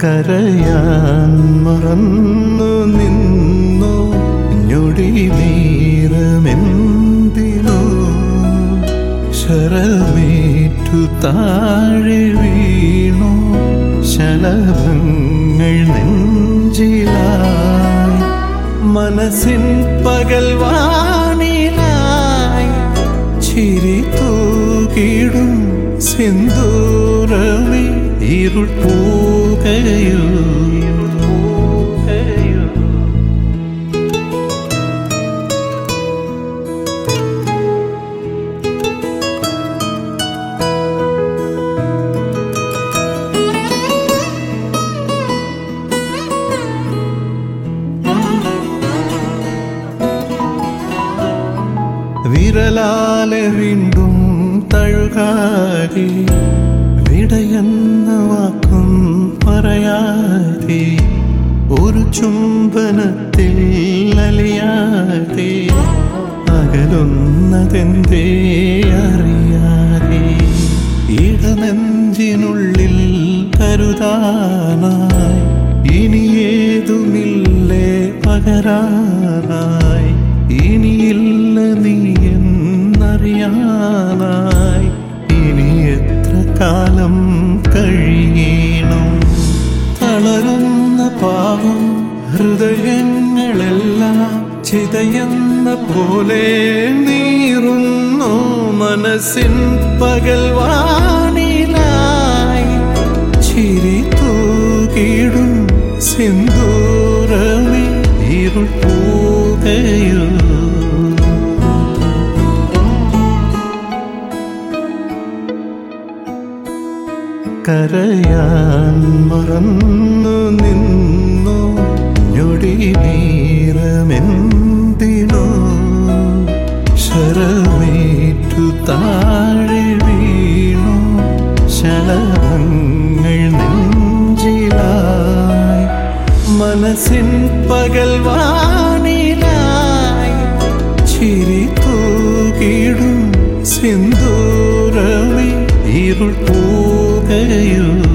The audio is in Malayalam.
കരയാൻ മറന്നു നിന്നു ഞൊടി നേരമെന്തിനോ ശരമേറ്റു താഴെ വീണു ശലഭങ്ങൾ നെഞ്ചിലായി മനസ്സിൻ പകൽവാണിലായി ചിരി തൂകിടും സിന്ദൂരമേ ഇരുൾ പൂകയോ പൂകയോ വിരലാലെ വീണ്ടും തഴുകാതെ വിടയെന്ന വാക്കും പറയാതെ ഒരു ചുംബനത്തിൽ അലിയാതെ അകലുന്നതെന്തേ അറിയാതെ ഇടനെഞ്ചിനുള്ളിൽ കരുതാനായി ഇനി ഏതുമില്ലേ പകരാനായി ഇനിയില്ല നീ എന്നറിയാനായി ഇനി എത്ര കാലം കഴിയണം തളരുന്ന പാവം ഹൃദയങ്ങളെല്ലാം ചിതയെന്ന പോലെ നീറുന്നു മനസ്സിൻ പകൽവാണിലായി ചിരി തൂകിടും സിന്ദൂരമേ ഇരുൾ പൂകയോ കരയാൻ മറന്നു നിന്നു ഞൊടി നേരമെന്തിനോ ശരമേറ്റു താഴെ വീണു ശലഭങ്ങൾ നെഞ്ചിലായി മനസ്സിൻ പകൽവാണിലായി ചിരി തൂകിടും സിന്ദൂരമേ ഇരുൾ പൂകയോ